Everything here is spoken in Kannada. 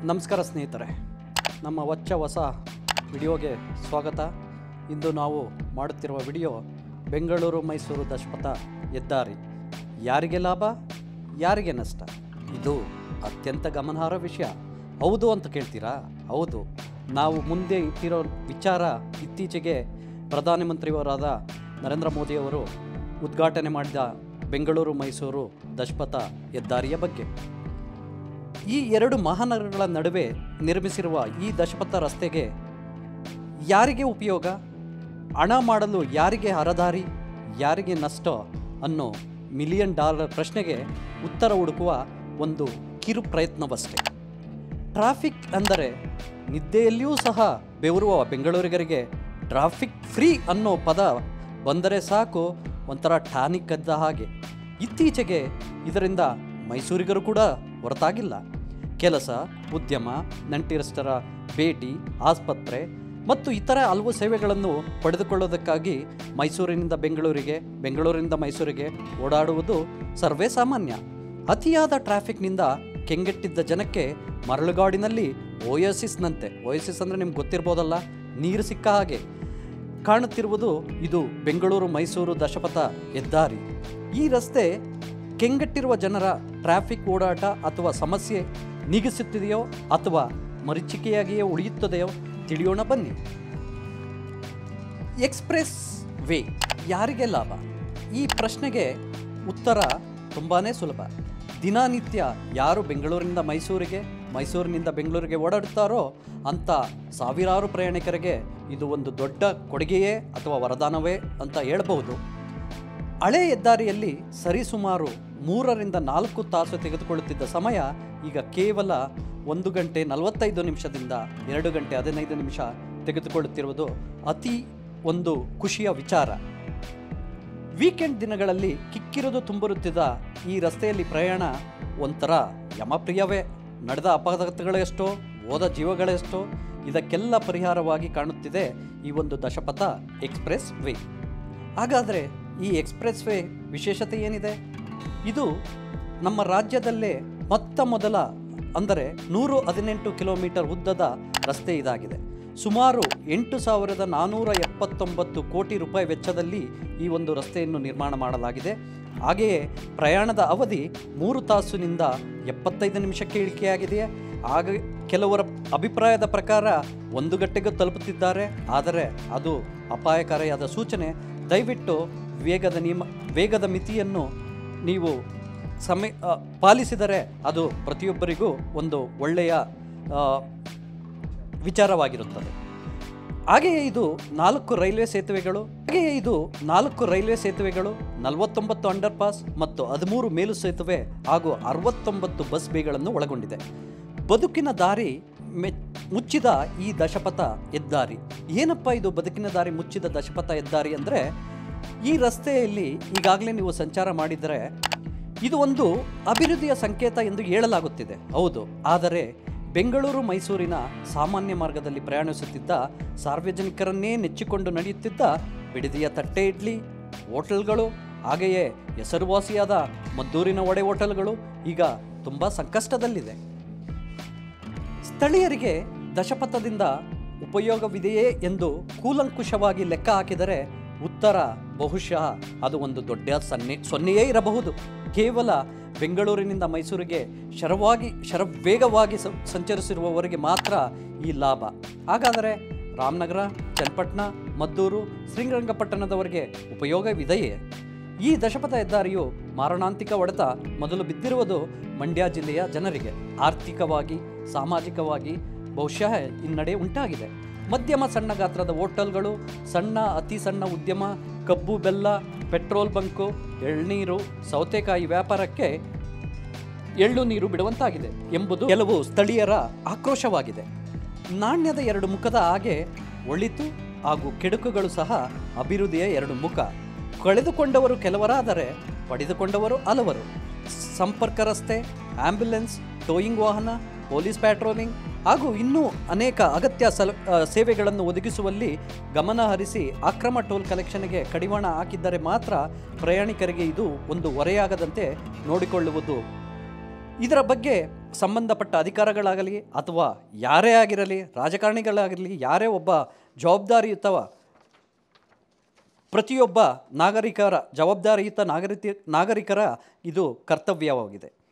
ನಮಸ್ಕಾರ ಸ್ನೇಹಿತರೆ ನಮ್ಮ ಹೊಚ್ಚ ಹೊಸ ವಿಡಿಯೋಗೆ ಸ್ವಾಗತ ಇಂದು ನಾವು ಮಾಡುತ್ತಿರುವ ವಿಡಿಯೋ ಬೆಂಗಳೂರು ಮೈಸೂರು ದಶಪಥ ಹೆದ್ದಾರಿ ಯಾರಿಗೆ ಲಾಭ ಯಾರಿಗೆ ನಷ್ಟ ಇದು ಅತ್ಯಂತ ಗಮನಾರ್ಹ ವಿಷಯ ಹೌದು ಅಂತ ಕೇಳ್ತೀರಾ ಹೌದು ನಾವು ಮುಂದೆ ಇಟ್ಟಿರೋ ವಿಚಾರ ಇತ್ತೀಚೆಗೆ ಪ್ರಧಾನಮಂತ್ರಿಯವರಾದ ನರೇಂದ್ರ ಮೋದಿಯವರು ಉದ್ಘಾಟನೆ ಮಾಡಿದ ಬೆಂಗಳೂರು ಮೈಸೂರು ದಶಪಥ ಹೆದ್ದಾರಿಯ ಬಗ್ಗೆ ಈ ಎರಡು ಮಹಾನಗರಗಳ ನಡುವೆ ನಿರ್ಮಿಸಿರುವ ಈ ದಶಪಥ ರಸ್ತೆಗೆ ಯಾರಿಗೆ ಉಪಯೋಗ ಹಣ ಮಾಡಲು ಯಾರಿಗೆ ಹರದಾರಿ ಯಾರಿಗೆ ನಷ್ಟ ಅನ್ನೋ ಮಿಲಿಯನ್ ಡಾಲರ್ ಪ್ರಶ್ನೆಗೆ ಉತ್ತರ ಹುಡುಕುವ ಒಂದು ಕಿರು ಪ್ರಯತ್ನವಷ್ಟೇ ಟ್ರಾಫಿಕ್ ಅಂದರೆ ನಿದ್ದೆಯಲ್ಲಿಯೂ ಸಹ ಬೆವರುವ ಬೆಂಗಳೂರಿಗರಿಗೆ ಟ್ರಾಫಿಕ್ ಫ್ರೀ ಅನ್ನೋ ಪದ ಬಂದರೆ ಸಾಕು ಒಂಥರ ಟಾನಿಕ್ ಅದ್ದ ಹಾಗೆ ಇತ್ತೀಚೆಗೆ ಇದರಿಂದ ಮೈಸೂರಿಗರು ಕೂಡ ಹೊರತಾಗಿಲ್ಲ ಕೆಲಸ ಉದ್ಯಮ ನಂಟಿರಷ್ಟರ ಭೇಟಿ ಆಸ್ಪತ್ರೆ ಮತ್ತು ಇತರ ಹಲವು ಸೇವೆಗಳನ್ನು ಪಡೆದುಕೊಳ್ಳೋದಕ್ಕಾಗಿ ಮೈಸೂರಿನಿಂದ ಬೆಂಗಳೂರಿಗೆ ಬೆಂಗಳೂರಿನಿಂದ ಮೈಸೂರಿಗೆ ಓಡಾಡುವುದು ಸರ್ವೇ ಸಾಮಾನ್ಯ ಅತಿಯಾದ ಟ್ರಾಫಿಕ್ನಿಂದ ಕೆಂಗೆಟ್ಟಿದ್ದ ಜನಕ್ಕೆ ಮರಳುಗಾಡಿನಲ್ಲಿ ಓಯಸಿಸ್ನಂತೆ ಓಯಸಿಸ್ ಅಂದರೆ ನಿಮ್ಗೆ ಗೊತ್ತಿರ್ಬೋದಲ್ಲ ನೀರು ಸಿಕ್ಕ ಹಾಗೆ ಕಾಣುತ್ತಿರುವುದು ಇದು ಬೆಂಗಳೂರು ಮೈಸೂರು ದಶಪಥ ಹೆದ್ದಾರಿ ಈ ರಸ್ತೆ ಕೆಂಗೆಟ್ಟಿರುವ ಜನರ ಟ್ರಾಫಿಕ್ ಓಡಾಟ ಅಥವಾ ಸಮಸ್ಯೆ ನೀಗಿಸುತ್ತಿದೆಯೋ ಅಥವಾ ಮರೀಚಿಕೆಯಾಗಿಯೇ ಉಳಿಯುತ್ತದೆಯೋ ತಿಳಿಯೋಣ ಬನ್ನಿ ಎಕ್ಸ್ಪ್ರೆಸ್ ವೇ ಯಾರಿಗೆ ಲಾಭ ಈ ಪ್ರಶ್ನೆಗೆ ಉತ್ತರ ತುಂಬಾ ಸುಲಭ ದಿನನಿತ್ಯ ಯಾರು ಬೆಂಗಳೂರಿನಿಂದ ಮೈಸೂರಿಗೆ ಮೈಸೂರಿನಿಂದ ಬೆಂಗಳೂರಿಗೆ ಓಡಾಡುತ್ತಾರೋ ಅಂಥ ಸಾವಿರಾರು ಪ್ರಯಾಣಿಕರಿಗೆ ಇದು ಒಂದು ದೊಡ್ಡ ಕೊಡುಗೆಯೇ ಅಥವಾ ವರದಾನವೇ ಅಂತ ಹೇಳ್ಬೋದು ಹಳೆ ಹೆದ್ದಾರಿಯಲ್ಲಿ ಸರಿಸುಮಾರು ಮೂರರಿಂದ ನಾಲ್ಕು ತಾಸು ತೆಗೆದುಕೊಳ್ಳುತ್ತಿದ್ದ ಸಮಯ ಈಗ ಕೇವಲ ಒಂದು ಗಂಟೆ ನಲವತ್ತೈದು ನಿಮಿಷದಿಂದ ಎರಡು ಗಂಟೆ ಹದಿನೈದು ನಿಮಿಷ ತೆಗೆದುಕೊಳ್ಳುತ್ತಿರುವುದು ಅತಿ ಒಂದು ಖುಷಿಯ ವಿಚಾರ ವೀಕೆಂಡ್ ದಿನಗಳಲ್ಲಿ ಕಿಕ್ಕಿರಿದು ತುಂಬುರುತ್ತಿದ್ದ ಈ ರಸ್ತೆಯಲ್ಲಿ ಪ್ರಯಾಣ ಒಂಥರ ಯಮಪ್ರಿಯವೇ ನಡೆದ ಅಪಘಾತಗಳೆಷ್ಟೋ ಹೋದ ಜೀವಗಳೆಷ್ಟೋ ಇದಕ್ಕೆಲ್ಲ ಪರಿಹಾರವಾಗಿ ಕಾಣುತ್ತಿದೆ ಈ ಒಂದು ದಶಪಥ ಎಕ್ಸ್ಪ್ರೆಸ್ ವೇ ಹಾಗಾದರೆ ಈ ಎಕ್ಸ್ಪ್ರೆಸ್ ವೇ ವಿಶೇಷತೆ ಏನಿದೆ ಇದು ನಮ್ಮ ರಾಜ್ಯದಲ್ಲೇ ಮೊತ್ತ ಮೊದಲ ಅಂದರೆ ನೂರು ಹದಿನೆಂಟು ಕಿಲೋಮೀಟರ್ ಉದ್ದದ ರಸ್ತೆ ಇದಾಗಿದೆ ಸುಮಾರು ಎಂಟು ಸಾವಿರದ ನಾನ್ನೂರ ಎಪ್ಪತ್ತೊಂಬತ್ತು ಕೋಟಿ ರೂಪಾಯಿ ವೆಚ್ಚದಲ್ಲಿ ಈ ಒಂದು ರಸ್ತೆಯನ್ನು ನಿರ್ಮಾಣ ಮಾಡಲಾಗಿದೆ ಹಾಗೆಯೇ ಪ್ರಯಾಣದ ಅವಧಿ ಮೂರು ತಾಸಿನಿಂದ ಎಪ್ಪತ್ತೈದು ನಿಮಿಷಕ್ಕೆ ಇಳಿಕೆಯಾಗಿದೆಯೇ ಆಗ ಕೆಲವರ ಅಭಿಪ್ರಾಯದ ಪ್ರಕಾರ ಒಂದು ಗಂಟೆಗೂ ತಲುಪುತ್ತಿದ್ದಾರೆ ಆದರೆ ಅದು ಅಪಾಯಕಾರಿಯಾದ ಸೂಚನೆ ದಯವಿಟ್ಟು ವೇಗದ ನಿಯಮ ವೇಗದ ಮಿತಿಯನ್ನು ನೀವು ಸಮಯ ಆ, ಪಾಲಿಸಿದರೆ ಅದು ಪ್ರತಿಯೊಬ್ಬರಿಗೂ ಒಂದು ಒಳ್ಳೆಯ ಆ, ವಿಚಾರವಾಗಿರುತ್ತದೆ ಹಾಗೆಯೇ ಇದು ನಾಲ್ಕು ರೈಲ್ವೆ ಸೇತುವೆಗಳು ಹಾಗೆಯೇ ಇದು ನಾಲ್ಕು ರೈಲ್ವೆ ಸೇತುವೆಗಳು ನಲವತ್ತೊಂಬತ್ತು ಅಂಡರ್ ಪಾಸ್ ಮತ್ತು ಹದಿಮೂರು ಮೇಲು ಸೇತುವೆ ಹಾಗೂ ಅರವತ್ತೊಂಬತ್ತು ಬಸ್ ಬೇಗಳನ್ನು ಒಳಗೊಂಡಿದೆ ಬದುಕಿನ ದಾರಿ ಮೆ ಮುಚ್ಚಿದ ಈ ದಶಪಥ ಹೆದ್ದಾರಿ ಏನಪ್ಪ ಇದು ಬದುಕಿನ ದಾರಿ ಮುಚ್ಚಿದ ದಶಪಥ ಹೆದ್ದಾರಿ ಅಂದರೆ ಈ ರಸ್ತೆಯಲ್ಲಿ ಈಗಾಗಲೇ ನೀವು ಸಂಚಾರ ಮಾಡಿದರೆ ಇದು ಒಂದು ಅಭಿವೃದ್ಧಿಯ ಸಂಕೇತ ಎಂದು ಹೇಳಲಾಗುತ್ತಿದೆ ಹೌದು ಆದರೆ ಬೆಂಗಳೂರು ಮೈಸೂರಿನ ಸಾಮಾನ್ಯ ಮಾರ್ಗದಲ್ಲಿ ಪ್ರಯಾಣಿಸುತ್ತಿದ್ದ ಸಾರ್ವಜನಿಕರನ್ನೇ ನೆಚ್ಚಿಕೊಂಡು ನಡೆಯುತ್ತಿದ್ದ ಬಿಡದಿಯ ತಟ್ಟೆ ಇಡ್ಲಿ ಹೋಟೆಲ್ಗಳು ಹಾಗೆಯೇ ಹೆಸರುವಾಸಿಯಾದ ಮದ್ದೂರಿನ ಒಡೆ ಹೋಟೆಲ್ಗಳು ಈಗ ತುಂಬ ಸಂಕಷ್ಟದಲ್ಲಿದೆ ಸ್ಥಳೀಯರಿಗೆ ದಶಪಥದಿಂದ ಉಪಯೋಗವಿದೆಯೇ ಎಂದು ಕೂಲಂಕುಷವಾಗಿ ಲೆಕ್ಕ ಹಾಕಿದರೆ ಉತ್ತರ ಬಹುಶಃ ಅದು ಒಂದು ದೊಡ್ಡ ಸನ್ನೆ ಸೊನ್ನೆಯೇ ಇರಬಹುದು ಕೇವಲ ಬೆಂಗಳೂರಿನಿಂದ ಮೈಸೂರಿಗೆ ಶರವಾಗಿ ಶರವೇಗವಾಗಿ ಸ- ಸಂಚರಿಸಿರುವವರಿಗೆ ಮಾತ್ರ ಈ ಲಾಭ ಹಾಗಾದರೆ ರಾಮನಗರ ಚನ್ನಪಟ್ಟಣ ಮದ್ದೂರು ಶ್ರೀರಂಗಪಟ್ಟಣದವರಿಗೆ ಉಪಯೋಗವಿದೆಯೇ ಈ ದಶಪಥ ಹೆದ್ದಾರಿಯು ಮಾರಣಾಂತಿಕ ಹೊಡೆತ ಮೊದಲು ಬಿದ್ದಿರುವುದು ಮಂಡ್ಯ ಜಿಲ್ಲೆಯ ಜನರಿಗೆ ಆರ್ಥಿಕವಾಗಿ ಸಾಮಾಜಿಕವಾಗಿ ಬಹುಶಃ ಹಿನ್ನಡೆ ಉಂಟಾಗಿದೆ ಮಧ್ಯಮ ಸಣ್ಣ ಗಾತ್ರದ ಹೋಟೆಲ್ಗಳು ಸಣ್ಣ ಅತಿ ಸಣ್ಣ ಉದ್ಯಮ ಕಬ್ಬು ಬೆಲ್ಲ ಪೆಟ್ರೋಲ್ ಬಂಕು ಎಳ್ನೀರು ಸೌತೆಕಾಯಿ ವ್ಯಾಪಾರಕ್ಕೆ ಎಳ್ಳು ನೀರು ಬಿಡುವಂತಾಗಿದೆ ಎಂಬುದು ಕೆಲವು ಸ್ಥಳೀಯರ ಆಕ್ರೋಶವಾಗಿದೆ ನಾಣ್ಯದ ಎರಡು ಮುಖದ ಹಾಗೆ ಒಳಿತು ಹಾಗೂ ಕೆಡುಕುಗಳು ಸಹ ಅಭಿವೃದ್ಧಿಯ ಎರಡು ಮುಖ ಕಳೆದುಕೊಂಡವರು ಕೆಲವರಾದರೆ ಪಡೆದುಕೊಂಡವರು ಹಲವರು ಸಂಪರ್ಕ ರಸ್ತೆ ಆಂಬ್ಯುಲೆನ್ಸ್ ಟೋಯಿಂಗ್ ವಾಹನ ಪೊಲೀಸ್ ಪ್ಯಾಟ್ರೋಲಿಂಗ್ ಹಾಗೂ ಇನ್ನೂ ಅನೇಕ ಅಗತ್ಯ ಸಲ ಆ, ಸೇವೆಗಳನ್ನು ಒದಗಿಸುವಲ್ಲಿ ಗಮನ ಹರಿಸಿ ಅಕ್ರಮ ಟೋಲ್ ಕಲೆಕ್ಷನ್ಗೆ ಕಡಿವಾಣ ಹಾಕಿದ್ದರೆ ಮಾತ್ರ ಪ್ರಯಾಣಿಕರಿಗೆ ಇದು ಒಂದು ಹೊರೆಯಾಗದಂತೆ ನೋಡಿಕೊಳ್ಳುವುದು ಇದರ ಬಗ್ಗೆ ಸಂಬಂಧಪಟ್ಟ ಅಧಿಕಾರಗಳಾಗಲಿ ಅಥವಾ ಯಾರೇ ಆಗಿರಲಿ ರಾಜಕಾರಣಿಗಳಾಗಿರಲಿ ಯಾರೇ ಒಬ್ಬ ಜವಾಬ್ದಾರಿಯುತವ ಪ್ರತಿಯೊಬ್ಬ ನಾಗರಿಕರ ಜವಾಬ್ದಾರಿಯುತ ನಾಗರಿಕ ನಾಗರಿಕರ ಇದು ಕರ್ತವ್ಯವಾಗಿದೆ